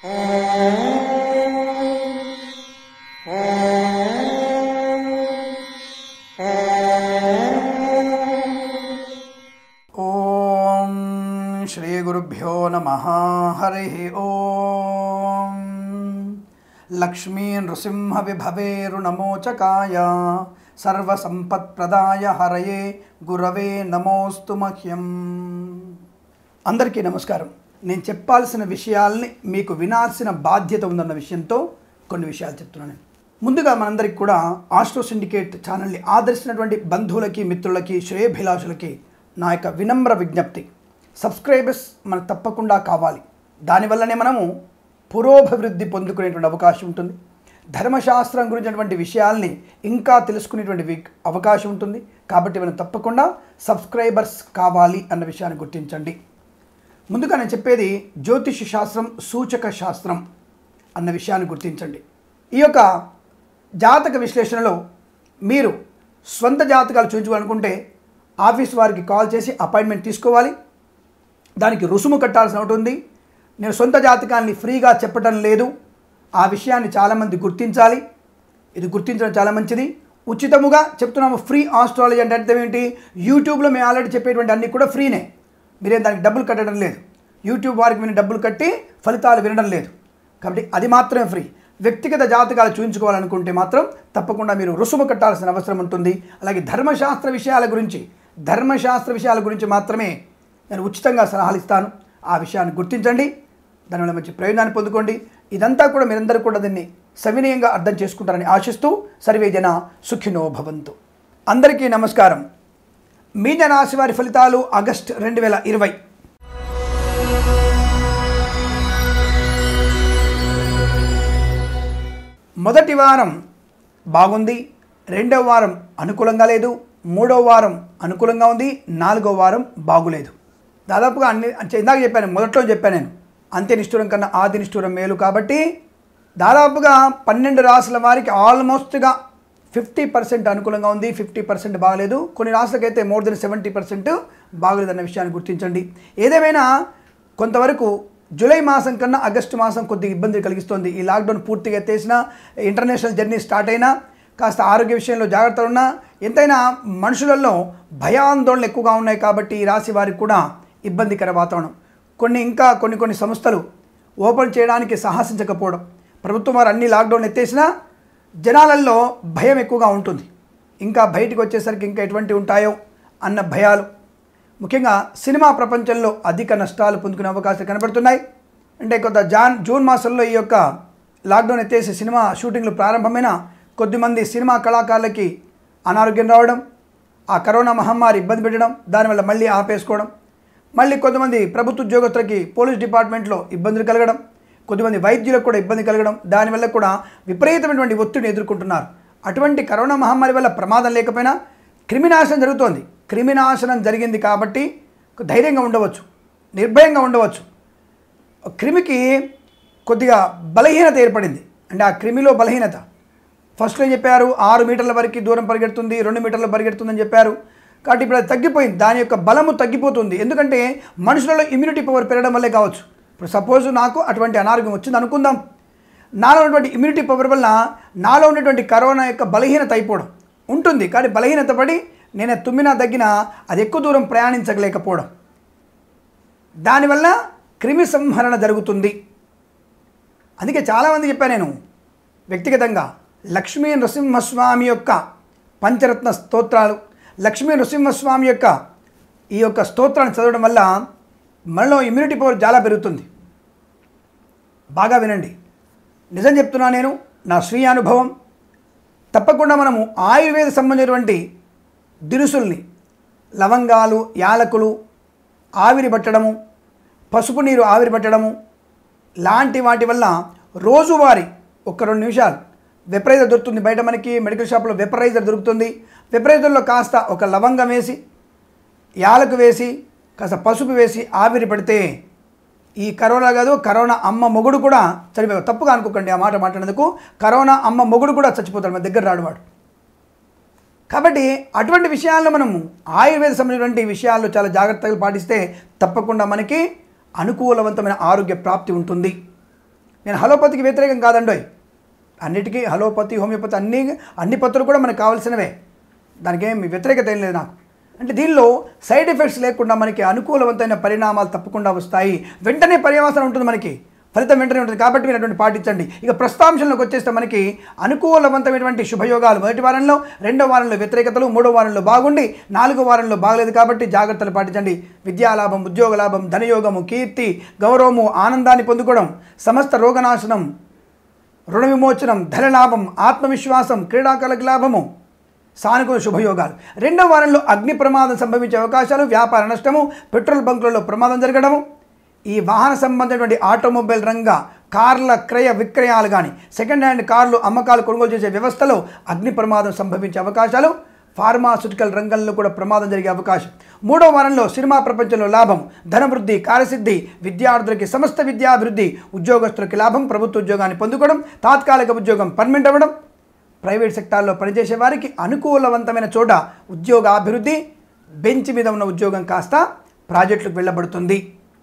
ఓం శ్రీ గురుభ్యో నమ హరి ఓం లక్ష్మీ నృసింహ విభవేరుణమోచకాయ సర్వసంపత్ప్రదాయ హరయే గురవే నమోస్తు మహ్యం అందరికీ నమస్కారం నేను చెప్పాల్సిన విషయాల్ని మీకు వినాల్సిన బాధ్యత ఉందన్న విషయంతో కొన్ని విషయాలు చెప్తున్నాను ముందుగా మనందరికి కూడా ఆస్ట్రో సిండికేట్ ఛానల్ని ఆదర్శించినటువంటి బంధువులకి మిత్రులకి శ్రేయభిలాషులకి నా యొక్క వినమ్ర విజ్ఞప్తి సబ్స్క్రైబర్స్ మనకు తప్పకుండా కావాలి దానివల్లనే మనము పురోభివృద్ధి పొందుకునేటువంటి అవకాశం ఉంటుంది ధర్మశాస్త్రం గురించినటువంటి విషయాల్ని ఇంకా తెలుసుకునేటువంటి వి- అవకాశం ఉంటుంది కాబట్టి మనం తప్పకుండా సబ్స్క్రైబర్స్ కావాలి అన్న విషయాన్ని గుర్తించండి ముందుగా నేను చెప్పేది జ్యోతిష శాస్త్రం సూచక శాస్త్రం అన్న విషయాన్ని గుర్తించండి ఈ యొక్క జాతక విశ్లేషణలో మీరు స్వంత జాతకాలు చూపించుకోవాలనుకుంటే ఆఫీస్ వారికి కాల్ చేసి అపాయింట్మెంట్ తీసుకోవాలి దానికి రుసుము కట్టాల్సిన ఒకటి ఉంది నేను సొంత జాతకాన్ని ఫ్రీగా చెప్పడం లేదు ఆ విషయాన్ని చాలామంది గుర్తించాలి ఇది గుర్తించడం చాలా మంచిది ఉచితముగా చెప్తున్నాము ఫ్రీ ఆస్ట్రాలజీ అంటే అర్థం ఏంటి యూట్యూబ్లో మేము ఆల్రెడీ చెప్పేటువంటి అన్నీ కూడా ఫ్రీనే మీరేం దానికి డబ్బులు కట్టడం లేదు యూట్యూబ్ వారికి మీరు డబ్బులు కట్టి ఫలితాలు వినడం లేదు కాబట్టి అది మాత్రమే ఫ్రీ వ్యక్తిగత జాతకాలు చూపించుకోవాలనుకుంటే మాత్రం తప్పకుండా మీరు రుసుము కట్టాల్సిన అవసరం ఉంటుంది అలాగే ధర్మశాస్త్ర విషయాల గురించి ధర్మశాస్త్ర విషయాల గురించి మాత్రమే నేను ఉచితంగా సలహాలు ఇస్తాను ఆ విషయాన్ని గుర్తించండి దానివల్ల మంచి ప్రయోజనాన్ని పొందుకోండి ఇదంతా కూడా మీరందరూ కూడా దీన్ని సవినయంగా అర్థం చేసుకుంటారని ఆశిస్తూ సర్వే జన సుఖినో భవంతు అందరికీ నమస్కారం మీన రాశి వారి ఫలితాలు ఆగస్ట్ రెండు వేల ఇరవై మొదటి వారం బాగుంది రెండవ వారం అనుకూలంగా లేదు మూడవ వారం అనుకూలంగా ఉంది నాలుగో వారం బాగులేదు దాదాపుగా అన్ని అంటే ఇందాక చెప్పాను మొదట్లో చెప్పాను నేను అంత్య నిష్ఠూరం కన్నా ఆది నిష్ఠూరం మేలు కాబట్టి దాదాపుగా పన్నెండు రాసుల వారికి ఆల్మోస్ట్గా ఫిఫ్టీ పర్సెంట్ అనుకూలంగా ఉంది ఫిఫ్టీ పర్సెంట్ బాగలేదు కొన్ని రాసులకైతే మోర్ దెన్ సెవెంటీ పర్సెంట్ బాగలేదన్న విషయాన్ని గుర్తించండి ఏదేమైనా కొంతవరకు జూలై మాసం కన్నా ఆగస్టు మాసం కొద్దిగా ఇబ్బంది కలిగిస్తోంది ఈ లాక్డౌన్ పూర్తిగా ఎత్తేసినా ఇంటర్నేషనల్ జర్నీ స్టార్ట్ అయినా కాస్త ఆరోగ్య విషయంలో జాగ్రత్తలు ఉన్నా ఎంతైనా మనుషులలో భయాందోళనలు ఎక్కువగా ఉన్నాయి కాబట్టి ఈ రాశి వారికి కూడా ఇబ్బందికర వాతావరణం కొన్ని ఇంకా కొన్ని కొన్ని సంస్థలు ఓపెన్ చేయడానికి సాహసించకపోవడం ప్రభుత్వం వారు అన్ని లాక్డౌన్ ఎత్తేసినా జనాలలో భయం ఎక్కువగా ఉంటుంది ఇంకా బయటికి వచ్చేసరికి ఇంకా ఎటువంటి ఉంటాయో అన్న భయాలు ముఖ్యంగా సినిమా ప్రపంచంలో అధిక నష్టాలు పొందుకునే అవకాశాలు కనబడుతున్నాయి అంటే కొంత జాన్ జూన్ మాసంలో ఈ యొక్క లాక్డౌన్ ఎత్తేసి సినిమా షూటింగ్లు ప్రారంభమైన కొద్దిమంది సినిమా కళాకారులకి అనారోగ్యం రావడం ఆ కరోనా మహమ్మారి ఇబ్బంది పెట్టడం దానివల్ల మళ్ళీ ఆపేసుకోవడం మళ్ళీ కొంతమంది ప్రభుత్వ ఉద్యోగస్తులకి పోలీస్ డిపార్ట్మెంట్లో ఇబ్బందులు కలగడం కొద్దిమంది వైద్యులకు కూడా ఇబ్బంది కలగడం దానివల్ల కూడా విపరీతమైనటువంటి ఒత్తిడిని ఎదుర్కొంటున్నారు అటువంటి కరోనా మహమ్మారి వల్ల ప్రమాదం లేకపోయినా క్రిమినాశనం జరుగుతోంది క్రిమినాశనం జరిగింది కాబట్టి ధైర్యంగా ఉండవచ్చు నిర్భయంగా ఉండవచ్చు క్రిమికి కొద్దిగా బలహీనత ఏర్పడింది అంటే ఆ క్రిమిలో బలహీనత ఫస్ట్లో ఏం చెప్పారు ఆరు మీటర్ల వరకు దూరం పరిగెడుతుంది రెండు మీటర్ల పరిగెడుతుందని చెప్పారు కాబట్టి ఇప్పుడు అది తగ్గిపోయింది దాని యొక్క బలము తగ్గిపోతుంది ఎందుకంటే మనుషులలో ఇమ్యూనిటీ పవర్ పెరగడం వల్లే కావచ్చు ఇప్పుడు సపోజ్ నాకు అటువంటి అనారోగ్యం వచ్చింది అనుకుందాం నాలో ఉన్నటువంటి ఇమ్యూనిటీ పవర్ వల్ల నాలో ఉన్నటువంటి కరోనా యొక్క బలహీనత అయిపోవడం ఉంటుంది కానీ బలహీనత పడి నేను తుమ్మినా తగ్గినా అది ఎక్కువ దూరం ప్రయాణించలేకపోవడం దానివల్ల క్రిమి సంహరణ జరుగుతుంది అందుకే చాలామంది చెప్పాను నేను వ్యక్తిగతంగా లక్ష్మీ నృసింహస్వామి యొక్క పంచరత్న స్తోత్రాలు లక్ష్మీ నృసింహస్వామి యొక్క ఈ యొక్క స్తోత్రాన్ని చదవడం వల్ల మనలో ఇమ్యూనిటీ పవర్ చాలా పెరుగుతుంది బాగా వినండి నిజం చెప్తున్నా నేను నా స్వీయ అనుభవం తప్పకుండా మనము ఆయుర్వేద సంబంధించినటువంటి దినుసుల్ని లవంగాలు యాలకులు ఆవిరి పట్టడము పసుపు నీరు ఆవిరి పట్టడము లాంటి వాటి వల్ల రోజువారీ ఒక రెండు నిమిషాలు వెపరైజర్ దొరుకుతుంది బయట మనకి మెడికల్ షాప్లో వెపరైజర్ దొరుకుతుంది వెపరైజర్లో కాస్త ఒక లవంగం వేసి యాలకు వేసి కాస్త పసుపు వేసి ఆవిరి పడితే ఈ కరోనా కాదు కరోనా అమ్మ మొగుడు కూడా చనిపోయాడు తప్పుగా అనుకోకండి ఆ మాట మాట్లాడేందుకు కరోనా అమ్మ మొగుడు కూడా చచ్చిపోతాడు మన దగ్గర రాడు వాడు కాబట్టి అటువంటి విషయాల్లో మనము ఆయుర్వేద సంబంధించినటువంటి విషయాల్లో చాలా జాగ్రత్తలు పాటిస్తే తప్పకుండా మనకి అనుకూలవంతమైన ఆరోగ్య ప్రాప్తి ఉంటుంది నేను హలోపతికి వ్యతిరేకం కాదండోయ్ అన్నిటికీ హలోపతి హోమియోపతి అన్ని అన్ని పత్రులు కూడా మనకు కావాల్సినవే దానికి ఏమి వ్యతిరేకత ఏం లేదు నాకు అంటే దీనిలో సైడ్ ఎఫెక్ట్స్ లేకుండా మనకి అనుకూలవంతమైన పరిణామాలు తప్పకుండా వస్తాయి వెంటనే పర్యవసనం ఉంటుంది మనకి ఫలితం వెంటనే ఉంటుంది కాబట్టి మీరు అటువంటి పాటించండి ఇక ప్రస్తాంశంలోకి వచ్చేస్తే మనకి అనుకూలవంతమైనటువంటి శుభయోగాలు మొదటి వారంలో రెండో వారంలో వ్యతిరేకతలు మూడో వారంలో బాగుండి నాలుగో వారంలో బాగలేదు కాబట్టి జాగ్రత్తలు పాటించండి విద్యాలాభం ఉద్యోగ లాభం ధనయోగము కీర్తి గౌరవము ఆనందాన్ని పొందుకోవడం సమస్త రోగనాశనం రుణ విమోచనం ధనలాభం ఆత్మవిశ్వాసం క్రీడాకారులకు లాభము సానుకూల శుభయోగాలు రెండవ వారంలో అగ్ని ప్రమాదం సంభవించే అవకాశాలు వ్యాపార నష్టము పెట్రోల్ బంకులలో ప్రమాదం జరగడము ఈ వాహన సంబంధమైనటువంటి ఆటోమొబైల్ రంగ కార్ల క్రయ విక్రయాలు కానీ సెకండ్ హ్యాండ్ కార్లు అమ్మకాలు కొనుగోలు చేసే వ్యవస్థలో అగ్ని ప్రమాదం సంభవించే అవకాశాలు ఫార్మాస్యూటికల్ రంగంలో కూడా ప్రమాదం జరిగే అవకాశం మూడో వారంలో సినిమా ప్రపంచంలో లాభం ధనవృద్ధి కార్యసిద్ధి విద్యార్థులకి సమస్త విద్యాభివృద్ధి ఉద్యోగస్తులకి లాభం ప్రభుత్వ ఉద్యోగాన్ని పొందుకోవడం తాత్కాలిక ఉద్యోగం పర్మనెంట్ అవ్వడం ప్రైవేట్ సెక్టార్లో పనిచేసే వారికి అనుకూలవంతమైన చోట ఉద్యోగ అభివృద్ధి బెంచ్ మీద ఉన్న ఉద్యోగం కాస్త ప్రాజెక్టులకు వెళ్ళబడుతుంది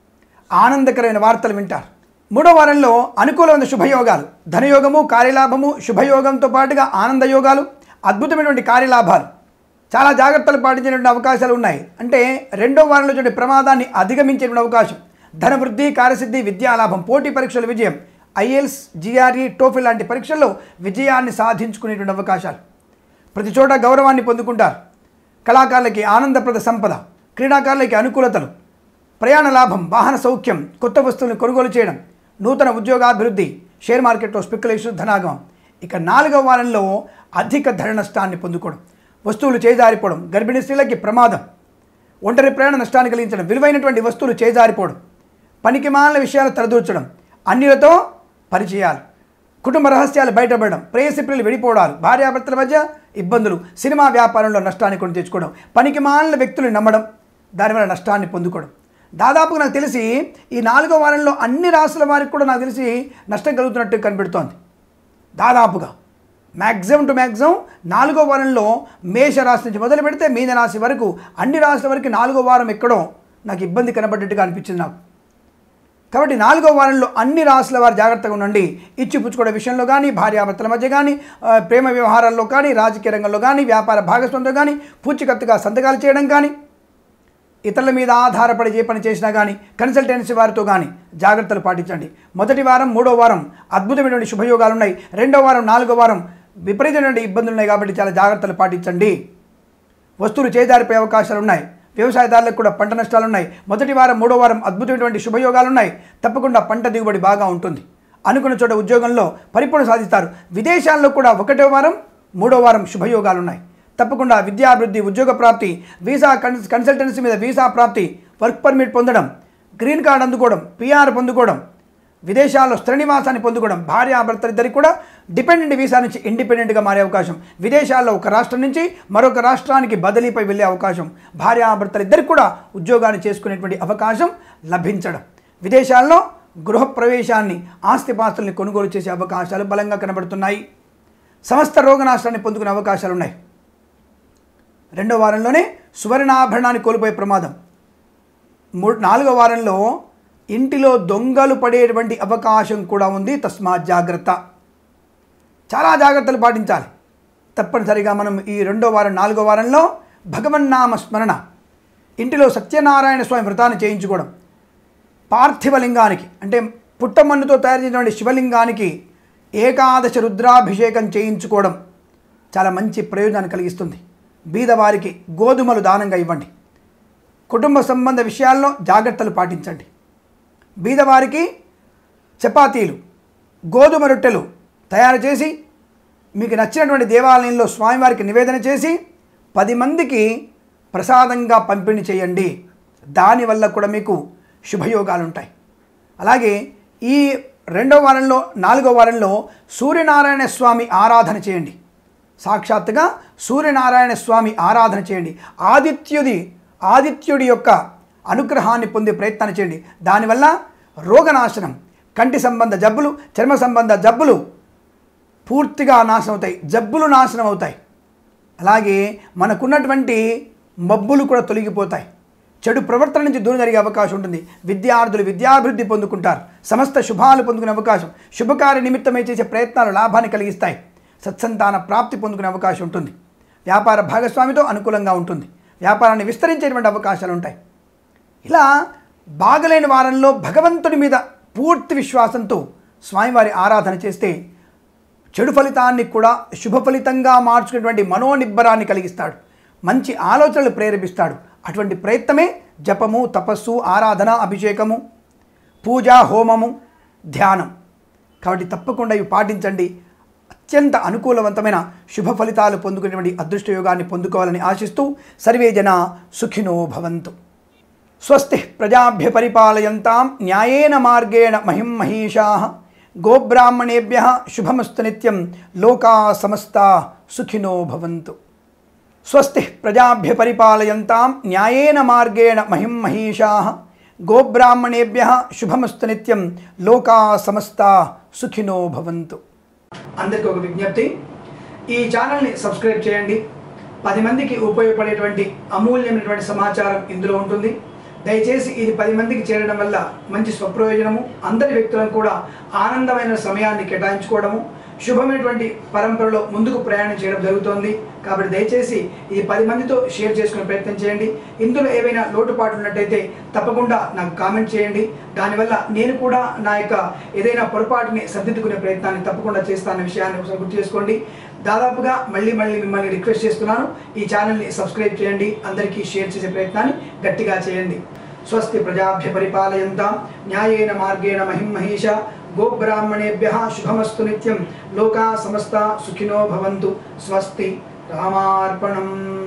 ఆనందకరమైన వార్తలు వింటారు మూడో వారంలో అనుకూలమైన శుభయోగాలు ధనయోగము కార్యలాభము శుభయోగంతో పాటుగా ఆనందయోగాలు అద్భుతమైనటువంటి కార్యలాభాలు చాలా జాగ్రత్తలు పాటించేటువంటి అవకాశాలు ఉన్నాయి అంటే రెండో వారంలో చూడండి ప్రమాదాన్ని అధిగమించేటువంటి అవకాశం ధనవృద్ధి కార్యసిద్ధి విద్యాలాభం పోటీ పరీక్షల విజయం ఐఎల్స్ జిఆర్ఈ టోఫిల్ లాంటి పరీక్షల్లో విజయాన్ని సాధించుకునేటువంటి అవకాశాలు ప్రతి చోట గౌరవాన్ని పొందుకుంటారు కళాకారులకి ఆనందప్రద సంపద క్రీడాకారులకి అనుకూలతలు ప్రయాణ లాభం వాహన సౌఖ్యం కొత్త వస్తువులను కొనుగోలు చేయడం నూతన ఉద్యోగాభివృద్ధి షేర్ మార్కెట్లో స్పెక్యులేషన్ ధనాగమం ఇక నాలుగవ వారంలో అధిక ధర నష్టాన్ని పొందుకోవడం వస్తువులు చేజారిపోవడం గర్భిణీ స్త్రీలకి ప్రమాదం ఒంటరి ప్రయాణ నష్టాన్ని కలిగించడం విలువైనటువంటి వస్తువులు చేజారిపోవడం పనికి మాలిన విషయాలు తలదూర్చడం అన్యులతో పరిచయాలు కుటుంబ రహస్యాలు బయటపడడం ప్రేయసిప్రిలు విడిపోవడాలు భార్యాభర్తల మధ్య ఇబ్బందులు సినిమా వ్యాపారంలో నష్టాన్ని కొని తెచ్చుకోవడం పనికి మాలిన వ్యక్తులు నమ్మడం దానివల్ల నష్టాన్ని పొందుకోవడం దాదాపుగా నాకు తెలిసి ఈ నాలుగో వారంలో అన్ని రాసుల వారికి కూడా నాకు తెలిసి నష్టం కలుగుతున్నట్టు కనిపెడుతోంది దాదాపుగా మ్యాక్సిమం టు మ్యాక్సిమం నాలుగో వారంలో మేషరాశి నుంచి మొదలు పెడితే మీన రాశి వరకు అన్ని రాశుల వరకు నాలుగో వారం ఎక్కడో నాకు ఇబ్బంది కనబడ్డట్టుగా అనిపించింది నాకు కాబట్టి నాలుగో వారంలో అన్ని రాసుల వారు జాగ్రత్తగా ఉండండి ఇచ్చి పుచ్చుకోవడం విషయంలో కానీ భార్యాభర్తల మధ్య కానీ ఆ, ప్రేమ వ్యవహారాల్లో కానీ రాజకీయ రంగంలో కానీ వ్యాపార భాగస్వామ్యంలో కానీ పూచికత్తుగా సంతకాలు చేయడం కానీ ఇతరుల మీద ఆధారపడి ఏ పని చేసినా కానీ కన్సల్టెన్సీ వారితో కానీ జాగ్రత్తలు పాటించండి మొదటి వారం మూడో వారం అద్భుతమైనటువంటి శుభయోగాలు ఉన్నాయి రెండో వారం నాలుగో వారం విపరీతమైనటువంటి ఇబ్బందులు ఉన్నాయి కాబట్టి చాలా జాగ్రత్తలు పాటించండి వస్తువులు చేజారిపోయే అవకాశాలు ఉన్నాయి వ్యవసాయదారులకు కూడా పంట నష్టాలు ఉన్నాయి మొదటి వారం మూడో వారం అద్భుతమైనటువంటి శుభయోగాలు ఉన్నాయి తప్పకుండా పంట దిగుబడి బాగా ఉంటుంది అనుకున్న చోట ఉద్యోగంలో పరిపూర్ణ సాధిస్తారు విదేశాల్లో కూడా ఒకటో వారం మూడో వారం శుభయోగాలు ఉన్నాయి తప్పకుండా విద్యాభివృద్ధి ఉద్యోగ ప్రాప్తి వీసా కన్స్ కన్సల్టెన్సీ మీద వీసా ప్రాప్తి వర్క్ పర్మిట్ పొందడం గ్రీన్ కార్డ్ అందుకోవడం పిఆర్ పొందుకోవడం విదేశాల్లో స్థిర నివాసాన్ని పొందుకోవడం భార్యాభర్తలిద్దరికి కూడా డిపెండెంట్ వీసా నుంచి ఇండిపెండెంట్గా మారే అవకాశం విదేశాల్లో ఒక రాష్ట్రం నుంచి మరొక రాష్ట్రానికి బదిలీపై వెళ్ళే అవకాశం భార్యాభర్తలిద్దరికి కూడా ఉద్యోగాన్ని చేసుకునేటువంటి అవకాశం లభించడం విదేశాల్లో గృహప్రవేశాన్ని ఆస్తిపాస్తుల్ని కొనుగోలు చేసే అవకాశాలు బలంగా కనబడుతున్నాయి సమస్త రోగనాశాన్ని పొందుకునే అవకాశాలు ఉన్నాయి రెండో వారంలోనే సువర్ణాభరణాన్ని కోల్పోయే ప్రమాదం మూడు నాలుగో వారంలో ఇంటిలో దొంగలు పడేటువంటి అవకాశం కూడా ఉంది తస్మాత్ జాగ్రత్త చాలా జాగ్రత్తలు పాటించాలి తప్పనిసరిగా మనం ఈ రెండో వారం నాలుగో వారంలో భగవన్నామ స్మరణ ఇంటిలో సత్యనారాయణ స్వామి వ్రతాన్ని చేయించుకోవడం పార్థివలింగానికి అంటే పుట్టమన్నుతో తయారు చేసినటువంటి శివలింగానికి ఏకాదశ రుద్రాభిషేకం చేయించుకోవడం చాలా మంచి ప్రయోజనాన్ని కలిగిస్తుంది బీదవారికి గోధుమలు దానంగా ఇవ్వండి కుటుంబ సంబంధ విషయాల్లో జాగ్రత్తలు పాటించండి బీదవారికి చపాతీలు గోధుమ రొట్టెలు తయారు చేసి మీకు నచ్చినటువంటి దేవాలయంలో స్వామివారికి నివేదన చేసి పది మందికి ప్రసాదంగా పంపిణీ చేయండి దానివల్ల కూడా మీకు శుభయోగాలు ఉంటాయి అలాగే ఈ రెండో వారంలో నాలుగో వారంలో సూర్యనారాయణ స్వామి ఆరాధన చేయండి సాక్షాత్తుగా సూర్యనారాయణ స్వామి ఆరాధన చేయండి ఆదిత్యుడి ఆదిత్యుడి యొక్క అనుగ్రహాన్ని పొందే ప్రయత్నాన్ని చేయండి దానివల్ల రోగనాశనం కంటి సంబంధ జబ్బులు చర్మ సంబంధ జబ్బులు పూర్తిగా నాశనం అవుతాయి జబ్బులు నాశనం అవుతాయి అలాగే మనకున్నటువంటి మబ్బులు కూడా తొలగిపోతాయి చెడు ప్రవర్తన నుంచి దూరం జరిగే అవకాశం ఉంటుంది విద్యార్థులు విద్యాభివృద్ధి పొందుకుంటారు సమస్త శుభాలు పొందుకునే అవకాశం శుభకార్య నిమిత్తమై చేసే ప్రయత్నాలు లాభాన్ని కలిగిస్తాయి సత్సంతాన ప్రాప్తి పొందుకునే అవకాశం ఉంటుంది వ్యాపార భాగస్వామితో అనుకూలంగా ఉంటుంది వ్యాపారాన్ని విస్తరించేటువంటి అవకాశాలు ఉంటాయి ఇలా బాగలేని వారంలో భగవంతుడి మీద పూర్తి విశ్వాసంతో స్వామివారి ఆరాధన చేస్తే చెడు ఫలితాన్ని కూడా శుభ ఫలితంగా మార్చుకునేటువంటి మనోనిబ్బరాన్ని కలిగిస్తాడు మంచి ఆలోచనలు ప్రేరేపిస్తాడు అటువంటి ప్రయత్నమే జపము తపస్సు ఆరాధన అభిషేకము పూజ హోమము ధ్యానం కాబట్టి తప్పకుండా ఇవి పాటించండి అత్యంత అనుకూలవంతమైన శుభ ఫలితాలు పొందుకునేటువంటి అదృష్ట యోగాన్ని పొందుకోవాలని ఆశిస్తూ సర్వే జన సుఖినో భవంతు స్వస్తి ప్రజాభ్య పరిపాలయంతాం న్యాయేన మార్గేణ మహిం మహీషా గోబ్రాహ్మణేభ్య శుభమస్తు నిత్యం లోకా సమస్తా సుఖినో భవంతు స్వస్తి ప్రజాభ్య పరిపాలయంతాం న్యాయేన మార్గేణ మహిం మహీషా గోబ్రాహ్మణేభ్య శుభమస్తు నిత్యం లోకా సమస్తా సుఖినో భవంతు అందరికీ ఒక విజ్ఞప్తి ఈ ఛానల్ని సబ్స్క్రైబ్ చేయండి పది మందికి ఉపయోగపడేటువంటి అమూల్యమైనటువంటి సమాచారం ఇందులో ఉంటుంది దయచేసి ఇది పది మందికి చేరడం వల్ల మంచి స్వప్రయోజనము అందరి వ్యక్తులను కూడా ఆనందమైన సమయాన్ని కేటాయించుకోవడము శుభమైనటువంటి పరంపరలో ముందుకు ప్రయాణం చేయడం జరుగుతోంది కాబట్టి దయచేసి ఇది పది మందితో షేర్ చేసుకునే ప్రయత్నం చేయండి ఇందులో ఏవైనా లోటుపాట్లు ఉన్నట్టయితే తప్పకుండా నాకు కామెంట్ చేయండి దానివల్ల నేను కూడా నా యొక్క ఏదైనా పొరపాటుని సర్దిద్దుకునే ప్రయత్నాన్ని తప్పకుండా చేస్తానన్న విషయాన్ని ఒకసారి గుర్తు చేసుకోండి దాదాపుగా మళ్ళీ మళ్ళీ మిమ్మల్ని రిక్వెస్ట్ చేస్తున్నాను ఈ ఛానల్ని సబ్స్క్రైబ్ చేయండి అందరికీ షేర్ చేసే ప్రయత్నాన్ని గట్టిగా చేయండి స్వస్తి ప్రజాభ్య పరిపాలయంతాం న్యాయేన మార్గేణ మహిం మహేష గోబ్రాహ్మణేభ్య శుభమస్తు నిత్యం లోకా సమస్త సుఖినో భవంతు స్వస్తి రామార్పణం